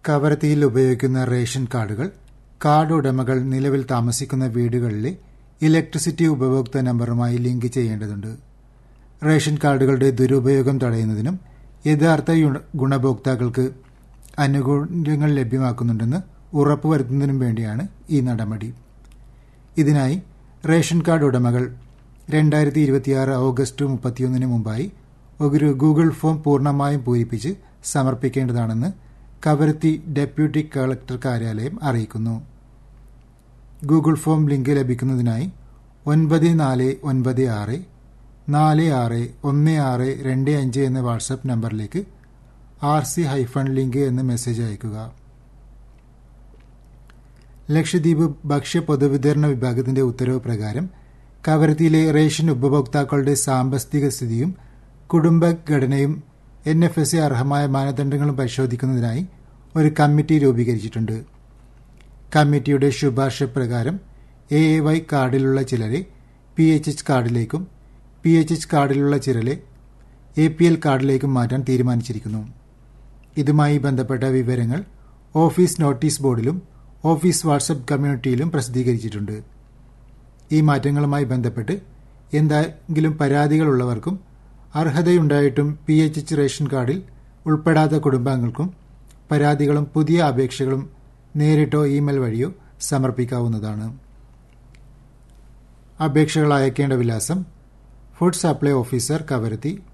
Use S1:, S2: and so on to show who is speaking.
S1: കവരത്തിയിൽ ഉപയോഗിക്കുന്ന റേഷൻ കാർഡുകൾ കാർഡ് ഉടമകൾ നിലവിൽ താമസിക്കുന്ന വീടുകളിലെ ഇലക്ട്രിസിറ്റി ഉപഭോക്തൃ നമ്പറുമായി ലിങ്ക് ചെയ്യേണ്ടതുണ്ട് റേഷൻ കാർഡുകളുടെ ദുരുപയോഗം തടയുന്നതിനും യഥാർത്ഥ ഗുണഭോക്താക്കൾക്ക് ആനുകൂല്യങ്ങൾ ലഭ്യമാക്കുന്നുണ്ടെന്ന് ഉറപ്പുവരുത്തുന്നതിനും വേണ്ടിയാണ് ഈ നടപടി ഇതിനായി റേഷൻ കാർഡ് ഉടമകൾ രണ്ടായിരത്തി ഇരുപത്തിയാറ് ഓഗസ്റ്റ് മുപ്പത്തിയൊന്നിന് മുമ്പായി ഒരു ഗൂഗിൾ ഫോം പൂർണ്ണമായും പൂരിപ്പിച്ച് സമർപ്പിക്കേണ്ടതാണെന്ന് കവരത്തി ഡെപ്യൂട്ടി കളക്ടർ കാര്യാലയം അറിയിക്കുന്നു ഗൂഗിൾ ഫോം ലിങ്ക് ലഭിക്കുന്നതിനായി ഒൻപത് നാല് ഒൻപത് ആറ് നാല് ആറ് ഒന്ന് ആറ് രണ്ട് അഞ്ച് എന്ന വാട്സപ്പ് നമ്പറിലേക്ക് ആർ സി ഹൈഫൺ ലിങ്ക് എന്ന് മെസ്സേജ് അയയ്ക്കുക ലക്ഷദ്വീപ് ഭക്ഷ്യ പൊതുവിതരണ വിഭാഗത്തിന്റെ ഉത്തരവ് പ്രകാരം കവരത്തിയിലെ റേഷൻ ഉപഭോക്താക്കളുടെ സാമ്പത്തിക സ്ഥിതിയും കുടുംബഘടനയും എൻ എഫ് എസ് എ അർഹമായ മാനദണ്ഡങ്ങളും പരിശോധിക്കുന്നതിനായി ഒരു കമ്മിറ്റി രൂപീകരിച്ചിട്ടുണ്ട് കമ്മിറ്റിയുടെ ശുപാർശ പ്രകാരം എ എ വൈ കാർഡിലുള്ള ചിലരെ പി എച്ച് എച്ച് കാർഡിലേക്കും പി എച്ച് എച്ച് കാർഡിലുള്ള ചിലരെ എ പി എൽ കാർഡിലേക്കും മാറ്റാൻ തീരുമാനിച്ചിരിക്കുന്നു ഇതുമായി ബന്ധപ്പെട്ട വിവരങ്ങൾ ഓഫീസ് നോട്ടീസ് ബോർഡിലും ഓഫീസ് വാട്സപ്പ് കമ്മ്യൂണിറ്റിയിലും പ്രസിദ്ധീകരിച്ചിട്ടുണ്ട് ഈ മാറ്റങ്ങളുമായി ബന്ധപ്പെട്ട് എന്തെങ്കിലും പരാതികളുള്ളവർക്കും അർഹതയുണ്ടായിട്ടും പി എച്ച് എച്ച് റേഷൻ കാർഡിൽ ഉൾപ്പെടാത്ത കുടുംബാംഗങ്ങൾക്കും പരാതികളും പുതിയ അപേക്ഷകളും നേരിട്ടോ ഇമെയിൽ വഴിയോ സമർപ്പിക്കാവുന്നതാണ് അപേക്ഷകൾ അയക്കേണ്ട വിലാസം ഫുഡ് സപ്ലൈ ഓഫീസർ കവരത്തി